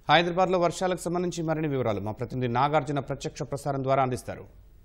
హైదరాబాద్లో వర్షాలకు సంబంధించి మరిన్ని వివరాలు మా ప్రతినిధి నాగార్జున ప్రత్యక్ష ప్రసారం ద్వారా అందిస్తారు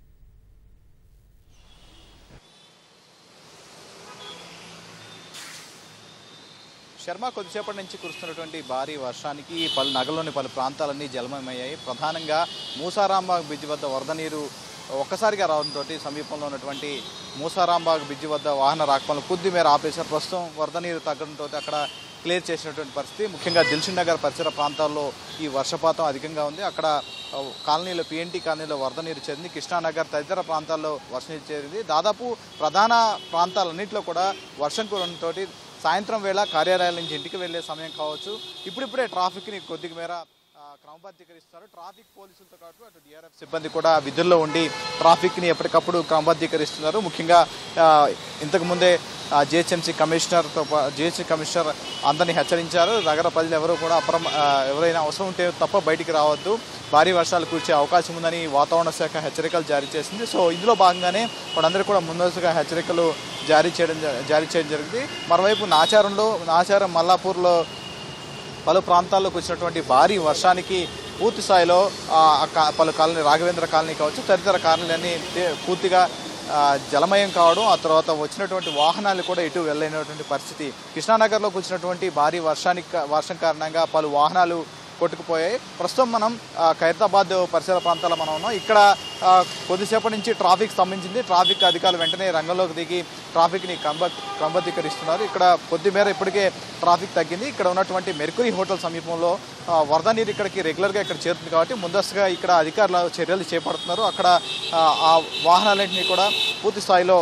శర్మ కొద్దిసేపటి నుంచి కురుస్తున్నటువంటి భారీ వర్షానికి పలు నగరంలోని పలు ప్రాంతాలన్నీ జలమయమయ్యాయి ప్రధానంగా మూసారాంబాగ్ బ్రిడ్జ్ వద్ద వరద నీరు ఒక్కసారిగా రావడంతో సమీపంలో ఉన్నటువంటి మూసారాంబాగ్ బ్రిడ్జ్ వద్ద వాహన రాకపోవడం కొద్ది మేర ఆపేశారు ప్రస్తుతం వరద నీరు తగ్గడంతో అక్కడ క్లియర్ చేసినటువంటి పరిస్థితి ముఖ్యంగా దిల్సుఖ్ నగర్ పరిసర ప్రాంతాల్లో ఈ వర్షపాతం అధికంగా ఉంది అక్కడ ఆ, కాలనీలో పిఎన్టీ కాలనీలో వరద నీరు చేరింది కృష్ణానగర్ తదితర ప్రాంతాల్లో వర్షం నీరు చేరింది దాదాపు ప్రధాన ప్రాంతాలన్నింటిలో కూడా వర్షం కురడంతో సాయంత్రం వేళ కార్యాలయాల నుంచి ఇంటికి వెళ్ళే సమయం కావచ్చు ఇప్పుడిప్పుడే ట్రాఫిక్ని కొద్దిగా మేర ఆ, క్రమబద్ధీకరిస్తున్నారు ట్రాఫిక్ పోలీసులతో పాటు అటు డిఆర్ఎఫ్ సిబ్బంది కూడా విధుల్లో ఉండి ట్రాఫిక్ని ఎప్పటికప్పుడు క్రమబద్ధీకరిస్తున్నారు ముఖ్యంగా ఆ, ఇంతకు ముందే జిహెచ్ఎంసీ కమిషనర్తో జిహెచ్సి కమిషనర్ అందరినీ హెచ్చరించారు నగర ప్రజలు ఎవరు కూడా అప్రమ ఆ, ఎవరైనా అవసరం ఉంటే తప్ప బయటికి రావద్దు భారీ వర్షాలు కురిసే అవకాశం ఉందని వాతావరణ శాఖ హెచ్చరికలు జారీ చేసింది సో ఇందులో భాగంగానే వాళ్ళందరూ కూడా ముందస్తుగా హెచ్చరికలు జారీ చేయడం జ- జారీ చేయడం జరిగింది మరోవైపు నాచారంలో నాచారం మల్లాపూర్లో పలు ప్రాంతాల్లోకి వచ్చినటువంటి భారీ వర్షానికి పూర్తి స్థాయిలో ఆ, ఆ కా- పలు కాలనీ రాఘవేంద్ర కాలనీ కావచ్చు తదితర కాలనీలన్నీ తే- పూర్తిగా ఆ, జలమయం కావడం ఆ తర్వాత వచ్చినటువంటి వాహనాలు కూడా ఎటు వెళ్ళలేనటువంటి పరిస్థితి కృష్ణానగర్లోకి వచ్చినటువంటి భారీ వర్షానికి కా- వర్షం కారణంగా పలు వాహనాలు కొట్టుకుపోయాయి ప్రస్తుతం మనం ఆ, ఖైరతాబాద్ పరిసర ప్రాంతాల్లో మనం ఉన్నాం ఇక్కడ ఆ, కొద్దిసేపటి నుంచి ట్రాఫిక్ స్తంభించింది ట్రాఫిక్ అధికారులు వెంటనే రంగంలోకి దిగి ట్రాఫిక్ని క్రమ క్రమబద్ధీకరిస్తున్నారు ఇక్కడ కొద్ది మేర ఇప్పటికే ట్రాఫిక్ తగ్గింది ఇక్కడ ఉన్నటువంటి మెర్కురీ హోటల్ సమీపంలో ఆ, వరద నీరు ఇక్కడికి రెగ్యులర్గా ఇక్కడ చేరుతుంది కాబట్టి ముందస్తుగా ఇక్కడ అధికారులు చర్యలు చేపడుతున్నారు అక్కడ ఆ, ఆ వాహనాలన్నింటినీ కూడా పూర్తి స్థాయిలో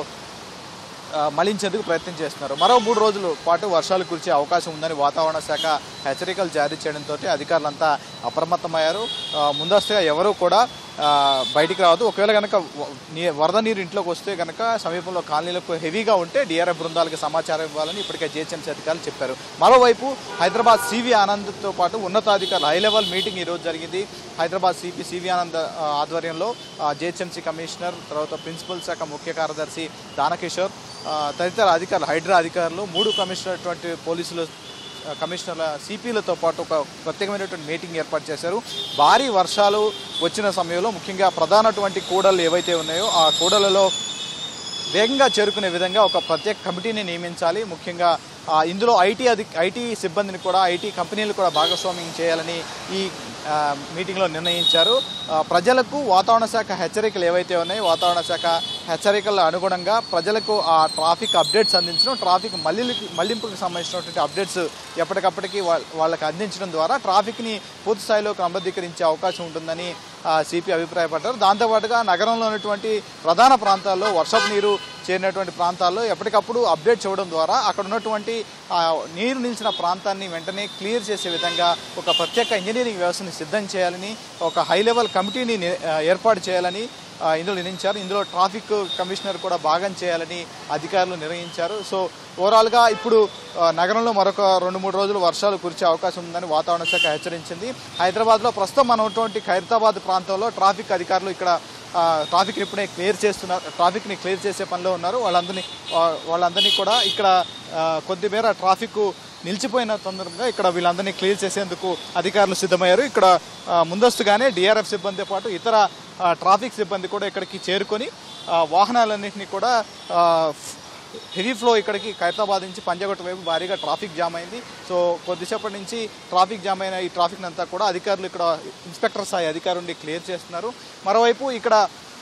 ఆ, మళ్లించేందుకు ప్రయత్నం చేస్తున్నారు మరో మూడు రోజుల పాటు వర్షాలు కురిసే అవకాశం ఉందని వాతావరణ శాఖ హెచ్చరికలు జారీ చేయడంతో అధికారులంతా అప్రమత్తమయ్యారు ఆ, ముందస్తుగా ఎవరూ కూడా ఆ, బయటికి రావద్దు ఒకవేళ కనుక వ- నీ- వరద నీరు ఇంట్లోకి వస్తే కనుక సమీపంలో కాలనీలకు హెవీగా ఉంటే డిఆర్ఎఫ్ బృందాలకు సమాచారం ఇవ్వాలని ఇప్పటికే జిహెచ్ఎంసీ అధికారులు చెప్పారు మరోవైపు హైదరాబాద్ సివి ఆనంద్తో పాటు ఉన్నతాధికారులు హై లెవెల్ మీటింగ్ ఈరోజు జరిగింది హైదరాబాద్ సిపి సివి ఆనంద్ ఆ, ఆధ్వర్యంలో జిహెచ్ఎంసీ కమిషనర్ తర్వాత ప్రిన్సిపల్ శాఖ ముఖ్య కార్యదర్శి దానకిషోర్ ఆ, తదితర అధికారులు హైడ్రా అధికారులు మూడు కమిషనర్ అటువంటి పోలీసులు ఆ, కమిషనర్ల సిపిలతో పాటు ఒక ప్రత్యేకమైనటువంటి మీటింగ్ ఏర్పాటు చేశారు భారీ వర్షాలు వచ్చిన సమయంలో ముఖ్యంగా ప్రధానటువంటి కూడళ్ళు ఏవైతే ఉన్నాయో ఆ కూడలలో వేగంగా చేరుకునే విధంగా ఒక ప్రత్యేక కమిటీని నియమించాలి ముఖ్యంగా ఆ, ఇందులో ఐటీ అధి ఐటీ సిబ్బందిని కూడా ఐటీ కంపెనీలు కూడా భాగస్వామ్యం చేయాలని ఈ ఆ, మీటింగ్లో నిర్ణయించారు ఆ, ప్రజలకు వాతావరణ శాఖ హెచ్చరికలు ఏవైతే ఉన్నాయో వాతావరణ శాఖ హెచ్చరికల అనుగుణంగా ప్రజలకు ఆ ట్రాఫిక్ అప్డేట్స్ అందించడం ట్రాఫిక్ మళ్ళీ మళ్లింపుకు సంబంధించినటువంటి అప్డేట్స్ ఎప్పటికప్పటికి వాళ్ళ- వాళ్ళకి అందించడం ద్వారా ట్రాఫిక్ని పూర్తి స్థాయిలో క్రమబద్ధీకరించే అవకాశం ఉంటుందని సిపి అభిప్రాయపడ్డారు దాంతోపాటుగా నగరంలో ఉన్నటువంటి ప్రధాన ప్రాంతాల్లో వర్షపు నీరు చేరినటువంటి ప్రాంతాల్లో ఎప్పటికప్పుడు అప్డేట్ చేయడం ద్వారా అక్కడ ఉన్నటువంటి ఆ, నీరు నిలిచిన ప్రాంతాన్ని వెంటనే క్లియర్ చేసే విధంగా ఒక ప్రత్యేక ఇంజనీరింగ్ వ్యవస్థని సిద్ధం చేయాలని ఒక హై లెవెల్ కమిటీని ని- ఆ, ఏర్పాటు చేయాలని ఆ, ఇందులో నిర్ణయించారు ఇందులో ట్రాఫిక్ కమిషనర్ కూడా భాగం చేయాలని అధికారులు నిర్ణయించారు సో ఓవరాల్గా ఇప్పుడు ఆ, నగరంలో మరొక రెండు మూడు రోజులు వర్షాలు కురిసే అవకాశం ఉందని వాతావరణ శాఖ హెచ్చరించింది హైదరాబాద్లో ప్రస్తుతం మనం ఉన్నటువంటి ఖైరతాబాద్ ప్రాంతంలో ట్రాఫిక్ అధికారులు ఇక్కడ ఆ, ట్రాఫిక్ ఇప్పుడే క్లియర్ చేస్తున్నారు ట్రాఫిక్ని క్లియర్ చేసే పనిలో ఉన్నారు వాళ్ళందరినీ వా- వాళ్ళందరినీ కూడా ఇక్కడ ఆ, కొద్ది మేర ట్రాఫిక్ నిలిచిపోయిన సందర్భంగా ఇక్కడ వీళ్ళందరినీ క్లియర్ చేసేందుకు అధికారులు సిద్ధమయ్యారు ఇక్కడ ఆ, ముందస్తుగానే డిఆర్ఎఫ్ సిబ్బందితో పాటు ఇతర ఆ, ట్రాఫిక్ సిబ్బంది కూడా ఇక్కడికి చేరుకొని ఆ, వాహనాలన్నింటినీ కూడా ఆ, హెవీ ఫ్లో ఇక్కడికి ఖైరతాబాద్ నుంచి పంజాగుట్ట వైపు భారీగా ట్రాఫిక్ జామ్ అయింది సో కొద్దిసేపటి నుంచి ట్రాఫిక్ జామ్ అయిన ఈ ట్రాఫిక్ అంతా కూడా అధికారులు ఇక్కడ ఇన్స్పెక్టర్ స్థాయి అధికారులు క్లియర్ చేస్తున్నారు మరోవైపు ఇక్కడ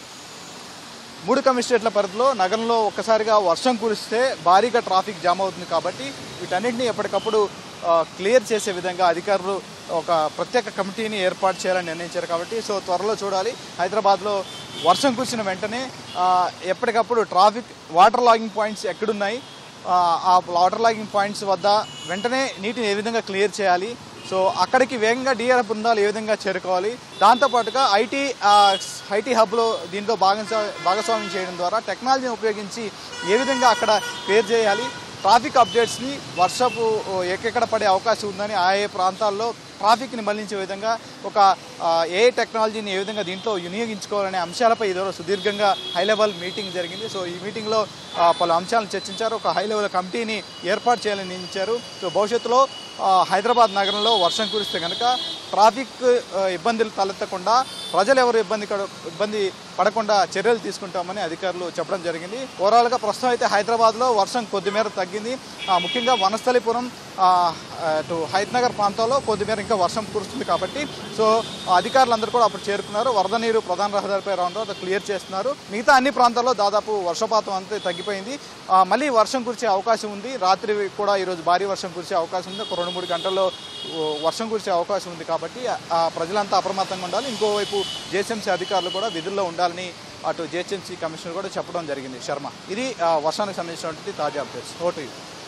మూడు కమిషనరేట్ల పరిధిలో నగరంలో ఒక్కసారిగా వర్షం కురిస్తే భారీగా ట్రాఫిక్ జామ్ అవుతుంది కాబట్టి వీటన్నిటిని ఎప్పటికప్పుడు ఆ, క్లియర్ చేసే విధంగా అధికారులు ఒక ప్రత్యేక కమిటీని ఏర్పాటు చేయాలని నిర్ణయించారు కాబట్టి సో త్వరలో చూడాలి హైదరాబాద్లో వర్షం కురిసిన వెంటనే ఆ, ఎప్పటికప్పుడు ట్రాఫిక్ వాటర్ లాగింగ్ పాయింట్స్ ఎక్కడున్నాయి ఆ, ఆ వాటర్ లాగింగ్ పాయింట్స్ వద్ద వెంటనే నీటిని ఏ విధంగా క్లియర్ చేయాలి సో అక్కడికి వేగంగా డిఆర్ఎఫ్ బృందాలు ఏ విధంగా చేరుకోవాలి దాంతోపాటుగా ఐటీ ఐటీ హబ్లో దీంట్లో భాగం భాగస్వామ్యం చేయడం ద్వారా టెక్నాలజీని ఉపయోగించి ఏ విధంగా అక్కడ క్లియర్ చేయాలి ట్రాఫిక్ అప్డేట్స్ని వర్షపు ఎక్కడెక్కడ పడే అవకాశం ఉందని ఆయా ప్రాంతాల్లో ట్రాఫిక్ని మళ్లించే విధంగా ఒక ఏ టెక్నాలజీని ఏ విధంగా దీంట్లో వినియోగించుకోవాలనే అంశాలపై ఇదివరకు సుదీర్ఘంగా హై లెవెల్ మీటింగ్ జరిగింది సో ఈ మీటింగ్లో ఆ, పలు అంశాలను చర్చించారు ఒక హై లెవెల్ కమిటీని ఏర్పాటు చేయాలని నిర్ణయించారు సో భవిష్యత్తులో ఆ, హైదరాబాద్ నగరంలో వర్షం కురిస్తే కనుక ట్రాఫిక్ ఆ, ఇబ్బందులు తలెత్తకుండా ప్రజలు ఎవరు ఇబ్బంది కడ- ఇబ్బంది పడకుండా చర్యలు తీసుకుంటామని అధికారులు చెప్పడం జరిగింది ఓవరాల్గా ప్రస్తుతం అయితే హైదరాబాద్లో వర్షం కొద్దిమేర తగ్గింది ఆ, ముఖ్యంగా వనస్థలిపురం ఆ, అటు హైత్నగర్ ప్రాంతంలో కొద్దిమేర ఇంకా వర్షం కురుస్తుంది కాబట్టి సో అధికారులందరూ కూడా అప్పుడు చేరుకున్నారు వరద నీరు ప్రధాన రహదారిపై రావడంతో అది క్లియర్ చేస్తున్నారు మిగతా అన్ని ప్రాంతాల్లో దాదాపు వర్షపాతం అంతే తగ్గిపోయింది ఆ, మళ్ళీ వర్షం కురిసే అవకాశం ఉంది రాత్రి కూడా ఈరోజు భారీ వర్షం కురిసే అవకాశం ఉంది ఒక రెండు మూడు గంటల్లో ఓ, వర్షం కురిసే అవకాశం ఉంది కాబట్టి ఆ ప్రజలంతా అప్రమత్తంగా ఉండాలి ఇంకోవైపు జేసీఎంసీ అధికారులు కూడా విధుల్లో ఉండాలని అటు జేహెచ్ఎంసీ కమిషనర్ కూడా చెప్పడం జరిగింది శర్మ ఇది ఆ, వర్షానికి సంబంధించినటువంటి తాజా అప్డేట్స్ ఓటు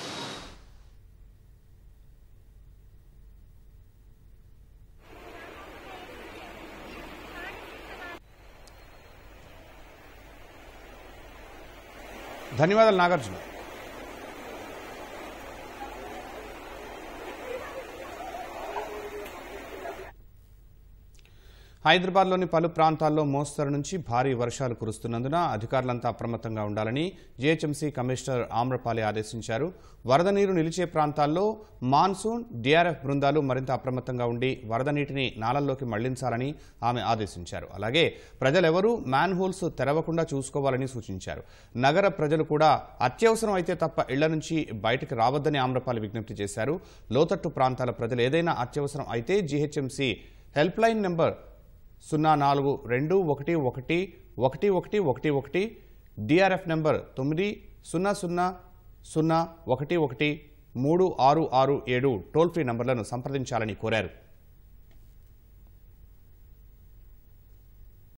ధన్యవాదాలు నాగార్జున హైదరాబాద్లోని పలు ప్రాంతాల్లో మోస్తరు నుంచి భారీ వర్షాలు కురుస్తున్నందున అధికారులంతా అప్రమత్తంగా ఉండాలని జీహెచ్ఎంసీ కమిషనర్ ఆమ్రపాలి ఆదేశించారు వరద నీరు నిలిచే ప్రాంతాల్లో మాన్సూన్ డీఆర్ఎఫ్ బృందాలు మరింత అప్రమత్తంగా ఉండి వరద నీటిని నాలల్లోకి మళ్లించాలని ఆమె ఆదేశించారు అలాగే ప్రజలెవరూ మ్యాన్ హోల్స్ తెరవకుండా చూసుకోవాలని సూచించారు నగర ప్రజలు కూడా అత్యవసరం అయితే తప్ప ఇళ్ల నుంచి బయటకు రావద్దని ఆమ్రపాలి విజ్ఞప్తి చేశారు లోతట్టు ప్రాంతాల ప్రజలు ఏదైనా అత్యవసరం అయితే జీహెచ్ఎంసీ హెల్ప్ లైన్ నెంబర్ సున్నా నాలుగు రెండు ఒకటి ఒకటి ఒకటి ఒకటి ఒకటి ఒకటి డిఆర్ఎఫ్ నెంబర్ తొమ్మిది సున్నా సున్నా సున్నా ఒకటి ఒకటి మూడు ఆరు ఆరు ఏడు టోల్ ఫ్రీ నంబర్లను సంప్రదించాలని కోరారు